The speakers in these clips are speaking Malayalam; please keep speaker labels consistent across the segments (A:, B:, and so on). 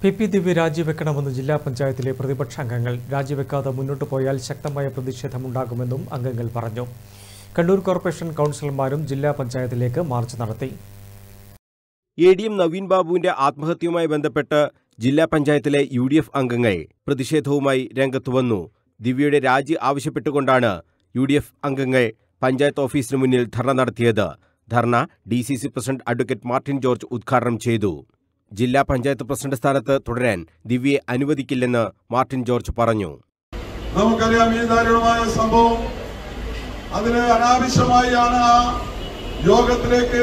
A: പി പി ദിവ്യ രാജിവെക്കണമെന്ന് ജില്ലാ പഞ്ചായത്തിലെ പ്രതിപക്ഷ അംഗങ്ങൾ രാജിവെക്കാതെ മുന്നോട്ടു പോയാൽ ശക്തമായ പ്രതിഷേധമുണ്ടാകുമെന്നും അംഗങ്ങൾ പറഞ്ഞു കണ്ണൂർ കോർപ്പറേഷൻ കൗൺസിലർമാരും ജില്ലാ പഞ്ചായത്തിലേക്ക് മാർച്ച് നടത്തി
B: എ ഡി എം നവീൻ ബാബുവിന്റെ ആത്മഹത്യയുമായി ബന്ധപ്പെട്ട് ജില്ലാ പഞ്ചായത്തിലെ യു ഡി എഫ് അംഗങ്ങൾ പ്രതിഷേധവുമായി രംഗത്തു വന്നു ദിവ്യയുടെ രാജി ആവശ്യപ്പെട്ടുകൊണ്ടാണ് യു ഡി എഫ് അംഗങ്ങൾ പഞ്ചായത്ത് ഓഫീസിന് മുന്നിൽ ധർണ നടത്തിയത് dharna D C C president advocate Martin George ഉദ്ഘാടനം ചെയ്തു ജില്ലാ പഞ്ചായത്ത് പ്രസിഡന്റ് സ്ഥാനത്ത് തുടരാൻ ദിവ്യയെ അനുവദിക്കില്ലെന്ന് മാർട്ടിൻ ജോർജ് പറഞ്ഞു
C: നമുക്കറിയാം ഈ ദാരുണമായ സംഭവം അതിന് അനാവശ്യമായാണ് ആ യോഗത്തിലേക്ക്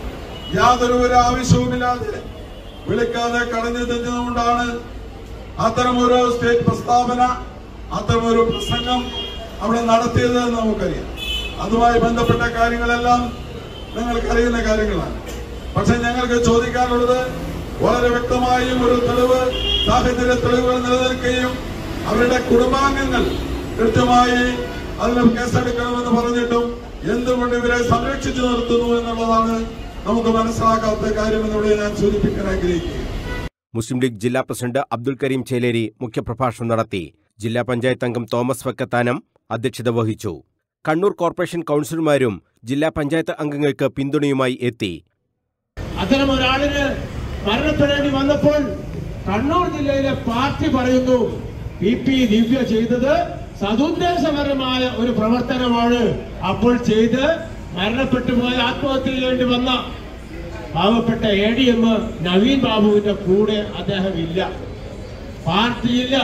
C: യാതൊരു ഒരു ആവശ്യവുമില്ലാതെ വിളിക്കാതെ കടഞ്ഞു തെഞ്ഞതുകൊണ്ടാണ് അത്തരമൊരു സ്റ്റേറ്റ് പ്രസ്താവന അത്തരമൊരു പ്രസംഗം അവിടെ നടത്തിയത് എന്ന് നമുക്കറിയാം അതുമായി ബന്ധപ്പെട്ട കാര്യങ്ങളെല്ലാം നിങ്ങൾക്ക് അറിയുന്ന കാര്യങ്ങളാണ് പക്ഷെ ഞങ്ങൾക്ക് ചോദിക്കാനുള്ളത് വളരെ വ്യക്തമായും ഒരു തെളിവ് സാഹചര്യ തെളിവുകൾ നിലനിൽക്കുകയും അവരുടെ കുടുംബാംഗങ്ങൾ കൃത്യമായി അതിന് കേസെടുക്കണമെന്ന് പറഞ്ഞിട്ടും എന്തുകൊണ്ട് ഇവരെ സംരക്ഷിച്ചു നിർത്തുന്നു എന്നുള്ളതാണ് നമുക്ക് മനസ്സിലാക്കാത്ത കാര്യമെന്നിവിടെ ഞാൻ സൂചിപ്പിക്കാൻ ആഗ്രഹിക്കുകയാണ്
B: മുസ്ലിം ലീഗ് ജില്ലാ പ്രസിഡന്റ് അബ്ദുൽ കരീം ചേലേരി മുഖ്യപ്രഭാഷണം നടത്തി ജില്ലാ പഞ്ചായത്ത് അംഗം തോമസ് വക്കത്താനം അധ്യക്ഷത വഹിച്ചു കണ്ണൂർ കോർപ്പറേഷൻ കൗൺസിലർമാരും ജില്ലാ പഞ്ചായത്ത് അംഗങ്ങൾക്ക് പിന്തുണയുമായി എത്തി
D: അത്തരം ഒരാളിന് മരണപ്പെടേണ്ടി വന്നപ്പോൾ കണ്ണൂർ ജില്ലയിലെ പാർട്ടി പറയുന്നു പി പി ദിവ്യ ചെയ്തത് സതുദ്ദേശപരമായ ഒരു പ്രവർത്തനമാണ് അപ്പോൾ ചെയ്ത് മരണപ്പെട്ടു പോയ ആത്മഹത്യ ചെയ്യേണ്ടി വന്ന പാവപ്പെട്ട എ ഡി എം നവീൻ ബാബുവിന്റെ കൂടെ അദ്ദേഹം ഇല്ല പാർട്ടിയില്ല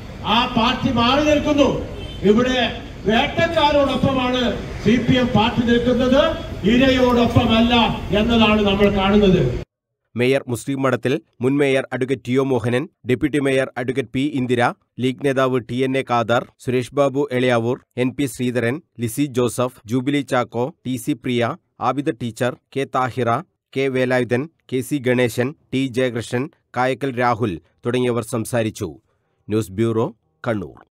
D: ആ പാർട്ടി മാറി നിൽക്കുന്നു ഇവിടെ വേട്ടക്കാരോടൊപ്പമാണ് സി പി എം പാർട്ടി നിൽക്കുന്നത് ഇരയോടൊപ്പമല്ല എന്നതാണ് നമ്മൾ കാണുന്നത്
B: മേയർ മുസ്ലിം മഠത്തിൽ മുൻ mayor advocate T O Mohanan deputy mayor advocate P Indira league നേതാവ് T N A Khader Suresh Babu Elayavoor N P Sreedharan Lissy Joseph Jubilee Chacko T C Priya Abida teacher K Thahira K Velayudhan K C Ganesan T Jayakrishnan Kayakkal Rahul തുടങ്ങിയവർ സംസാരിച്ചു ന്യൂസ് ബ്യൂറോ കണ്ണൂർ